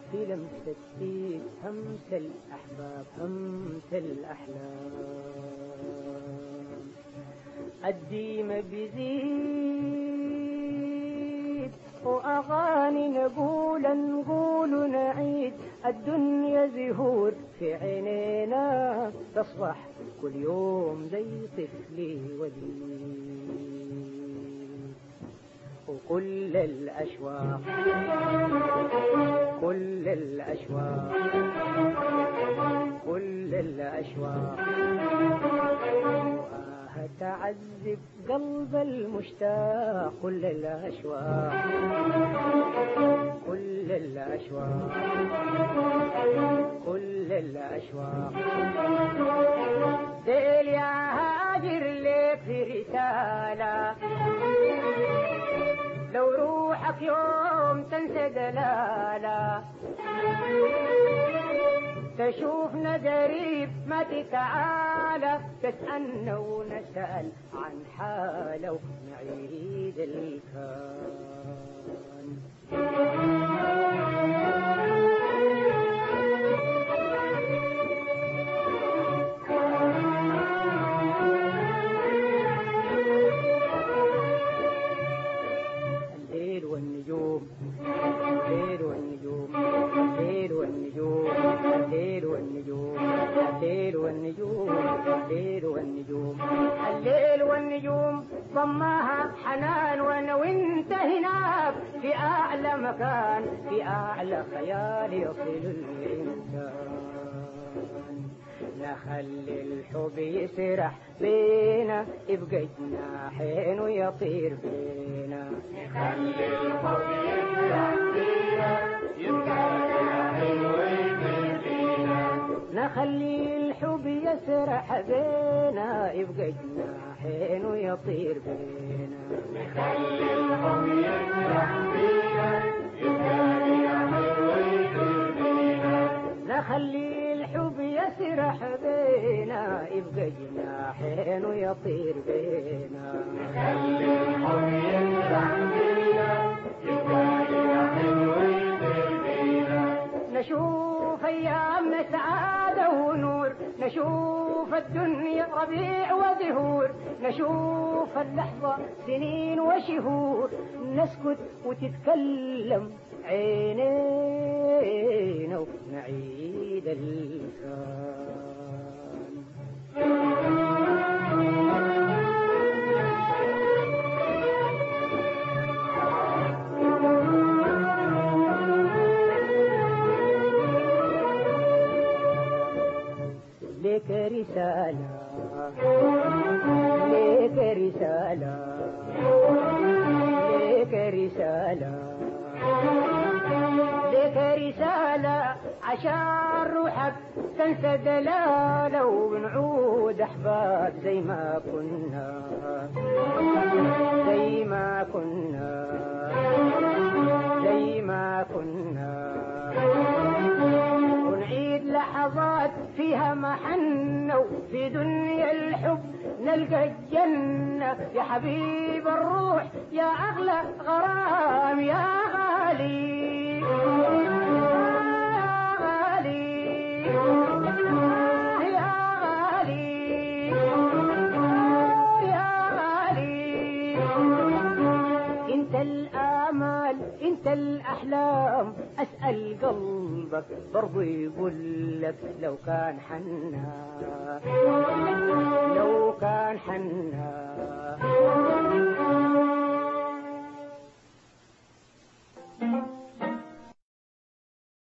في لمسة ايد همس الأحباب همس الأحلام الديم بزيد وأغاني نقول نقول نعيد الدنيا زهور في عينينا تصبح كل يوم زي طفلي وليد وكل الأشواق كل الأشواق كل الأشواق وآه تعذب قلب المشتاق كل الأشواق كل الأشواق كل الأشواق ديل يا هاجر لك في رسالة لو روحك يوم تنسى دلالة تشوفنا قريب ما تتعالى تسألنا ونسأل عن حاله ونعيد الكون الليل والنجوم الليل والنجوم الليل والنجوم الليل والنجوم الليل والنجوم الليل والنجوم الليل والنجوم ضماها حنان وانا وانت هناك في اعلى مكان في اعلى خيال يصل الانسان نخلي الحب يسرح بينا يبقى جناحين ويطير بينا خلي الحب يسرح فينا يبقى جناحين ويطير فينا نخلي الحب يسرح بينا يبقى جناحين ويطير بينا خلي الحب يسرح فينا يبقى جناحين ويطير فينا نخلي الحب يسرح بينا يبقى جناحين ويطير بينا خلي الحب يسرح فينا يبقى جناحين ويطير فينا نشوف أيامنا سعادة ونور نشوف الدنيا ربيع وزهور نشوف اللحظة سنين وشهور نسكت وتتكلم عينينا ونعيد الكون لك رسالة لك رسالة لك رسالة لك رسالة عشان روحك تنسى دلالة ونعود أحباب زي ما كنا زي ما كنا زي ما كنا ونعيد لحظات فيها محنة وفي دنيا الحب نلقى الجنة يا حبيب الروح يا أغلى غرام يا غالي يا غالي يا غالي يا غالي انت الامال انت الاحلام اسال قلبك برضو يقول لك لو كان حنا لو كان حنا